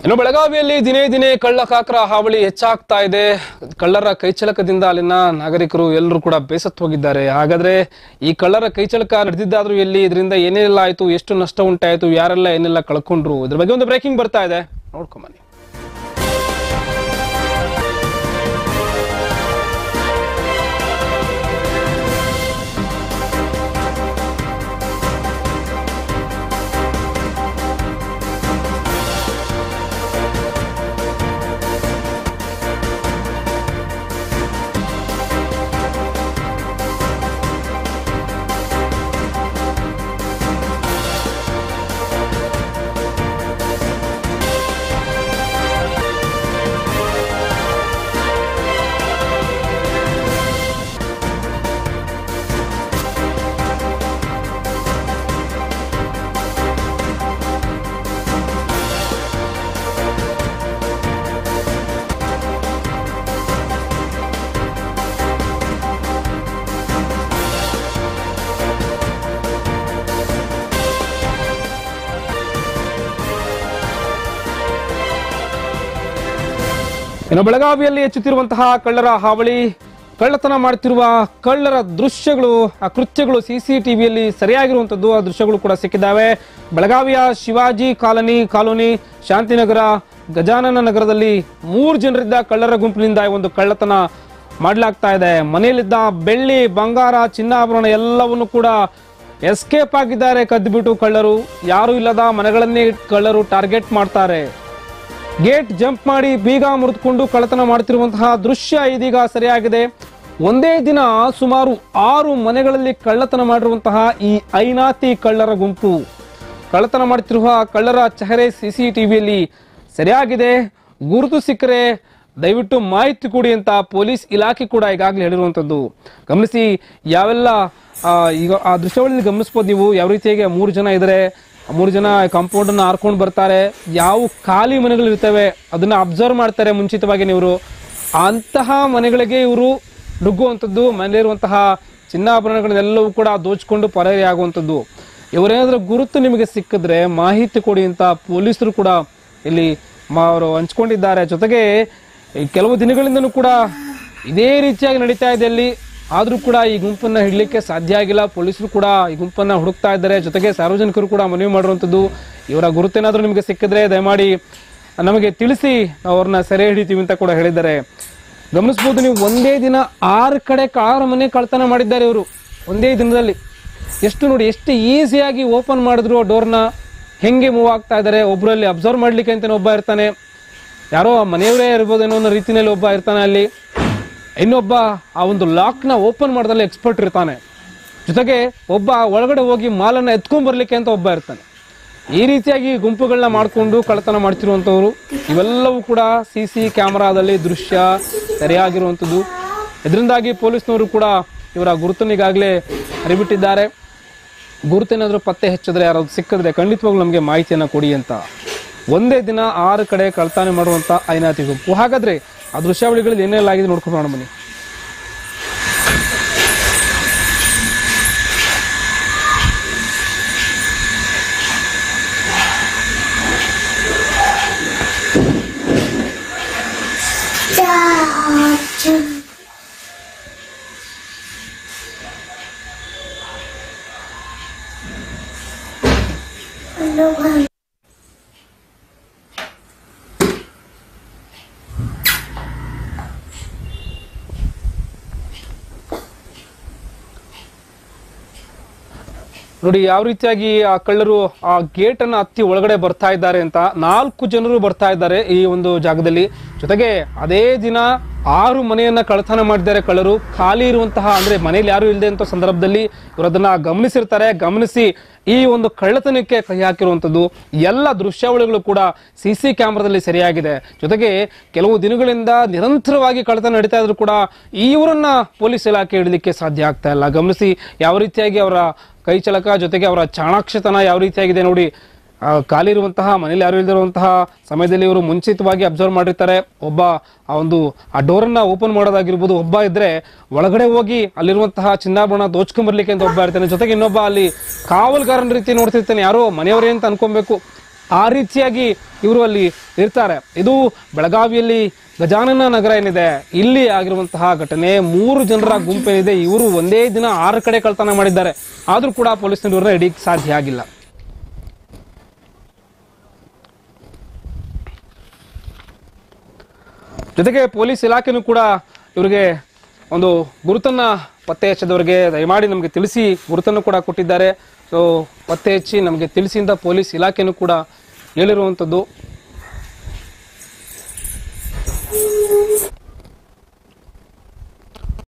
ಇನ್ನು ಬೆಳಗಾವಿಯಲ್ಲಿ ದಿನೇ ದಿನೇ ಕಳ್ಳ ಕಾಕರ ಹಾವಳಿ ಹೆಚ್ಚಾಗ್ತಾ ಇದೆ ಕಳ್ಳರ ಕೈಚಳಕದಿಂದ ಅಲ್ಲಿನ ನಾಗರಿಕರು ಎಲ್ಲರೂ ಕೂಡ ಬೇಸತ್ತು ಹೋಗಿದ್ದಾರೆ ಹಾಗಾದ್ರೆ ಈ ಕಳ್ಳರ ಕೈಚಳಕ ನಡೆದಿದ್ದಾದ್ರೂ ಎಲ್ಲಿ ಇದರಿಂದ ಏನೆಲ್ಲ ಆಯ್ತು ಎಷ್ಟು ನಷ್ಟ ಉಂಟಾಯ್ತು ಯಾರೆಲ್ಲ ಏನೆಲ್ಲ ಕಳ್ಕೊಂಡ್ರು ಇದ್ರ ಬಗ್ಗೆ ಒಂದು ಬ್ರೇಕಿಂಗ್ ಬರ್ತಾ ಇದೆ ನೋಡ್ಕೊಂಬನ್ನಿ ಇನ್ನು ಬೆಳಗಾವಿಯಲ್ಲಿ ಹೆಚ್ಚುತ್ತಿರುವಂತಹ ಕಳ್ಳರ ಹಾವಳಿ ಕಳ್ಳತನ ಮಾಡುತ್ತಿರುವ ಕಳ್ಳರ ದೃಶ್ಯಗಳು ಆ ಕೃತ್ಯಗಳು ಸಿಸಿ ಟಿವಿಯಲ್ಲಿ ಸರಿಯಾಗಿರುವಂತದ್ದು ಆ ದೃಶ್ಯಗಳು ಕೂಡ ಸಿಕ್ಕಿದ್ದಾವೆ ಬೆಳಗಾವಿಯ ಶಿವಾಜಿ ಕಾಲನಿ ಕಾಲೋನಿ ಶಾಂತಿನಗರ ಗಜಾನನ ನಗರದಲ್ಲಿ ಮೂರು ಜನರಿದ್ದ ಕಳ್ಳರ ಗುಂಪಿನಿಂದ ಈ ಒಂದು ಕಳ್ಳತನ ಮಾಡಲಾಗ್ತಾ ಇದೆ ಮನೆಯಲ್ಲಿದ್ದ ಬೆಳ್ಳಿ ಬಂಗಾರ ಚಿನ್ನಾಭರಣ ಎಲ್ಲವನ್ನು ಕೂಡ ಎಸ್ಕೇಪ್ ಆಗಿದ್ದಾರೆ ಕದ್ದುಬಿಟ್ಟು ಕಳ್ಳರು ಯಾರು ಇಲ್ಲದ ಮನೆಗಳನ್ನೇ ಕಳ್ಳರು ಟಾರ್ಗೆಟ್ ಮಾಡ್ತಾರೆ ಗೇಟ್ ಜಂಪ್ ಮಾಡಿ ಬೀಗ ಮುರಿದುಕೊಂಡು ಕಳ್ಳತನ ಮಾಡ್ತಿರುವಂತಹ ದೃಶ್ಯ ಇದೀಗ ಸರಿಯಾಗಿದೆ ಒಂದೇ ದಿನ ಸುಮಾರು ಆರು ಮನೆಗಳಲ್ಲಿ ಕಳ್ಳತನ ಮಾಡಿರುವಂತಹ ಈ ಐನಾತಿ ಕಳ್ಳರ ಗುಂಪು ಕಳ್ಳತನ ಮಾಡ್ತಿರುವ ಕಳ್ಳರ ಚೆಹರೆ ಸಿಸಿ ಟಿವಿಯಲ್ಲಿ ಸರಿಯಾಗಿದೆ ಗುರುತು ಸಿಕ್ಕರೆ ದಯವಿಟ್ಟು ಮಾಹಿತಿ ಕೊಡಿ ಅಂತ ಪೊಲೀಸ್ ಇಲಾಖೆ ಕೂಡ ಈಗಾಗಲೇ ಹೇಳಿರುವಂಥದ್ದು ಗಮನಿಸಿ ಯಾವೆಲ್ಲ ಆ, ಈಗ ಆ ದೃಶ್ಯಾವಳಿಯಲ್ಲಿ ಗಮನಿಸ್ಬೋದು ನೀವು ಯಾವ ರೀತಿಯಾಗಿ ಆ ಮೂರು ಜನ ಇದ್ದಾರೆ ಆ ಮೂರು ಜನ ಕಾಂಪೌಂಡ್ ಅನ್ನು ಹಾರ್ಕೊಂಡು ಬರ್ತಾರೆ ಯಾವ ಖಾಲಿ ಮನೆಗಳು ಇರ್ತವೆ ಅದನ್ನ ಅಬ್ಸರ್ವ್ ಮಾಡ್ತಾರೆ ಮುಂಚಿತವಾಗಿ ಇವರು ಅಂತಹ ಮನೆಗಳಿಗೆ ಇವರು ನುಗ್ಗುವಂಥದ್ದು ಮನೆಯಲ್ಲಿರುವಂತಹ ಚಿನ್ನಾಭರಣಗಳನ್ನೆಲ್ಲವೂ ಕೂಡ ದೋಚ್ಕೊಂಡು ಪರಾರಿ ಆಗುವಂಥದ್ದು ಇವರೇನಾದ್ರೂ ಗುರುತು ನಿಮಗೆ ಸಿಕ್ಕಿದ್ರೆ ಮಾಹಿತಿ ಕೊಡಿ ಅಂತ ಪೊಲೀಸರು ಕೂಡ ಇಲ್ಲಿ ಮ- ಅವರು ಹಂಚ್ಕೊಂಡಿದ್ದಾರೆ ಜೊತೆಗೆ ಈ ಕೆಲವು ದಿನಗಳಿಂದನೂ ಕೂಡ ಇದೇ ರೀತಿಯಾಗಿ ನಡೀತಾ ಇದೆ ಅಲ್ಲಿ ಆದ್ರೂ ಕೂಡ ಈ ಗುಂಪನ್ನ ಹಿಡ್ಲಿಕ್ಕೆ ಸಾಧ್ಯ ಆಗಿಲ್ಲ ಪೊಲೀಸರು ಕೂಡ ಈ ಗುಂಪನ್ನ ಹುಡುಕ್ತಾ ಇದ್ದಾರೆ ಜೊತೆಗೆ ಸಾರ್ವಜನಿಕರು ಕೂಡ ಮನವಿ ಮಾಡಿರುವಂಥದ್ದು ಇವರ ಗುರುತೇನಾದ್ರೂ ನಿಮಗೆ ಸಿಕ್ಕಿದ್ರೆ ದಯಮಾಡಿ ನಮಗೆ ತಿಳಿಸಿ ನಾವು ಅವ್ರನ್ನ ಸೆರೆ ಹಿಡಿತೀವಿ ಅಂತ ಕೂಡ ಹೇಳಿದ್ದಾರೆ ಗಮನಿಸ್ಬೋದು ನೀವು ಒಂದೇ ದಿನ ಆರು ಕಡೆ ಆರು ಮನೆ ಕಳ್ತನ ಮಾಡಿದ್ದಾರೆ ಇವರು ಒಂದೇ ದಿನದಲ್ಲಿ ಎಷ್ಟು ನೋಡಿ ಎಷ್ಟು ಈಸಿಯಾಗಿ ಓಪನ್ ಮಾಡಿದ್ರು ಡೋರ್ನ ಹೆಂಗೆ ಮೂವ್ ಆಗ್ತಾ ಇದ್ದಾರೆ ಒಬ್ಬರಲ್ಲಿ ಅಬ್ಸರ್ವ್ ಮಾಡ್ಲಿಕ್ಕೆ ಅಂತ ಒಬ್ಬ ಇರ್ತಾನೆ ಯಾರೋ ಆ ಮನೆಯವರೇ ಇರ್ಬೋದು ಅನ್ನೋ ಒಂದು ರೀತಿಯಲ್ಲಿ ಒಬ್ಬ ಇರ್ತಾನೆ ಅಲ್ಲಿ ಇನ್ನೊಬ್ಬ ಆ ಒಂದು ಲಾಕ್ನ ಓಪನ್ ಮಾಡೋದ್ರಲ್ಲಿ ಎಕ್ಸ್ಪರ್ಟ್ ಇರ್ತಾನೆ ಜೊತೆಗೆ ಒಬ್ಬ ಒಳಗಡೆ ಹೋಗಿ ಮಾಲನ್ನ ಎತ್ಕೊಂಡ್ ಬರ್ಲಿಕ್ಕೆ ಅಂತ ಒಬ್ಬ ಇರ್ತಾನೆ ಈ ರೀತಿಯಾಗಿ ಗುಂಪುಗಳನ್ನ ಮಾಡಿಕೊಂಡು ಕಳ್ಳತನ ಮಾಡ್ತಿರುವಂಥವ್ರು ಇವೆಲ್ಲವೂ ಕೂಡ ಸಿ ಸಿ ಕ್ಯಾಮರಾದಲ್ಲಿ ದೃಶ್ಯ ಸರಿಯಾಗಿರುವಂಥದ್ದು ಇದರಿಂದಾಗಿ ಪೊಲೀಸ್ನವರು ಕೂಡ ಇವರ ಗುರುತನ್ನು ಈಗಾಗಲೇ ಹರಿಬಿಟ್ಟಿದ್ದಾರೆ ಗುರುತೇನಾದರೂ ಪತ್ತೆ ಹಚ್ಚಿದ್ರೆ ಯಾರಾದ್ರು ಸಿಕ್ಕಿದ್ರೆ ಖಂಡಿತವಾಗ್ಲೂ ನಮಗೆ ಮಾಹಿತಿಯನ್ನು ಕೊಡಿ ಅಂತ ಒಂದೇ ದಿನ ಆರು ಕಡೆ ಕಳ್ತನ ಮಾಡುವಂತ ಐನಾತಿ ಗುಂಪು ಹಾಗಾದ್ರೆ ಆ ದೃಶ್ಯಾವಳಿಗಳಲ್ಲಿ ಏನೆಲ್ಲ ಆಗಿದೆ ನೋಡ್ಕೊಂಡು ಬರೋಣ ಬನ್ನಿ ನೋಡಿ ಯಾವ ರೀತಿಯಾಗಿ ಆ ಕಳ್ಳರು ಆ ಗೇಟ್ ಅನ್ನ ಹತ್ತಿ ಒಳಗಡೆ ಬರ್ತಾ ಇದ್ದಾರೆ ಅಂತ ನಾಲ್ಕು ಜನರು ಬರ್ತಾ ಇದ್ದಾರೆ ಈ ಒಂದು ಜಾಗದಲ್ಲಿ ಜೊತೆಗೆ ಅದೇ ದಿನ ಆರು ಮನೆಯನ್ನ ಕಳ್ಳತನ ಮಾಡಿದ್ದಾರೆ ಕಳ್ಳರು ಖಾಲಿ ಇರುವಂತಹ ಅಂದ್ರೆ ಮನೇಲಿ ಯಾರು ಇಲ್ಲದೆ ಅಂತ ಸಂದರ್ಭದಲ್ಲಿ ಇವರು ಅದನ್ನ ಗಮನಿಸಿರ್ತಾರೆ ಗಮನಿಸಿ ಈ ಒಂದು ಕಳ್ಳತನಕ್ಕೆ ಕೈ ಹಾಕಿರುವಂತದ್ದು ಎಲ್ಲ ದೃಶ್ಯಾವಳಿಗಳು ಕೂಡ ಸಿ ಸಿ ಕ್ಯಾಮ್ರಾದಲ್ಲಿ ಸರಿಯಾಗಿದೆ ಜೊತೆಗೆ ಕೆಲವು ದಿನಗಳಿಂದ ನಿರಂತರವಾಗಿ ಕಳ್ಳತನ ನಡೀತಾ ಇದ್ರು ಕೂಡ ಇವರನ್ನ ಪೊಲೀಸ್ ಇಲಾಖೆ ಹಿಡಲಿಕ್ಕೆ ಸಾಧ್ಯ ಆಗ್ತಾ ಇಲ್ಲ ಗಮನಿಸಿ ಯಾವ ರೀತಿಯಾಗಿ ಅವರ ಕೈ ಚಳಕ ಜೊತೆಗೆ ಅವರ ಚಾಣಾಕ್ಷತನ ಯಾವ ರೀತಿಯಾಗಿದೆ ನೋಡಿ ಆ, ಖಾಲಿ ಇರುವಂತಹ ಮನೇಲಿ ಯಾರು ಇಲ್ದಿರುವಂತಹ ಸಮಯದಲ್ಲಿ ಇವರು ಮುಂಚಿತವಾಗಿ ಅಬ್ಸರ್ವ್ ಮಾಡಿರ್ತಾರೆ ಒಬ್ಬ ಆ ಒಂದು ಆ ಡೋರನ್ನ ಓಪನ್ ಮಾಡೋದಾಗಿರ್ಬೋದು ಒಬ್ಬ ಇದ್ರೆ ಒಳಗಡೆ ಹೋಗಿ ಅಲ್ಲಿರುವಂತಹ ಚಿನ್ನಾಭರಣ ದೋಚ್ಕೊಂಬರ್ಲಿಕ್ಕೆ ಅಂತ ಒಬ್ಬ ಇರ್ತಾನೆ ಜೊತೆಗೆ ಇನ್ನೊಬ್ಬ ಅಲ್ಲಿ ಕಾವಲ್ಗಾರನ ರೀತಿ ನೋಡ್ತಿರ್ತಾನೆ ಯಾರೋ ಮನೆಯವರೇ ಅಂತ ಅನ್ಕೊಬೇಕು ಆ ರೀತಿಯಾಗಿ ಇವರು ಅಲ್ಲಿ ಇರ್ತಾರೆ ಇದು ಬೆಳಗಾವಿಯಲ್ಲಿ ಗಜಾನನ ನಗರ ಏನಿದೆ ಇಲ್ಲಿ ಆಗಿರುವಂತಹ ಘಟನೆ ಮೂರು ಜನರ ಗುಂಪೇನಿದೆ ಇವರು ಒಂದೇ ದಿನ ಆರು ಕಡೆ ಕಳ್ತನ ಮಾಡಿದ್ದಾರೆ ಆದ್ರೂ ಕೂಡ ಪೊಲೀಸರು ಇವ್ರನ್ನ ಹಿಡಿಯಕ್ಕೆ ಸಾಧ್ಯ ಆಗಿಲ್ಲ ಜೊತೆಗೆ ಪೊಲೀಸ್ ಇಲಾಖೆನೂ ಕೂಡ ಇವರಿಗೆ ಒಂದು ಗುರುತನ್ನ ಪತ್ತೆ ಹಚ್ಚದವರಿಗೆ ದಯಮಾಡಿ ನಮಗೆ ತಿಳಿಸಿ ಗುರುತನ್ನು ಕೂಡ ಕೊಟ್ಟಿದ್ದಾರೆ ಸೊ ಪತ್ತೆ ಹಚ್ಚಿ ನಮಗೆ ತಿಳಿಸಿ ಅಂತ ಪೊಲೀಸ್ ಇಲಾಖೆನೂ ಕೂಡ ಹೇಳಿರುವಂಥದ್ದು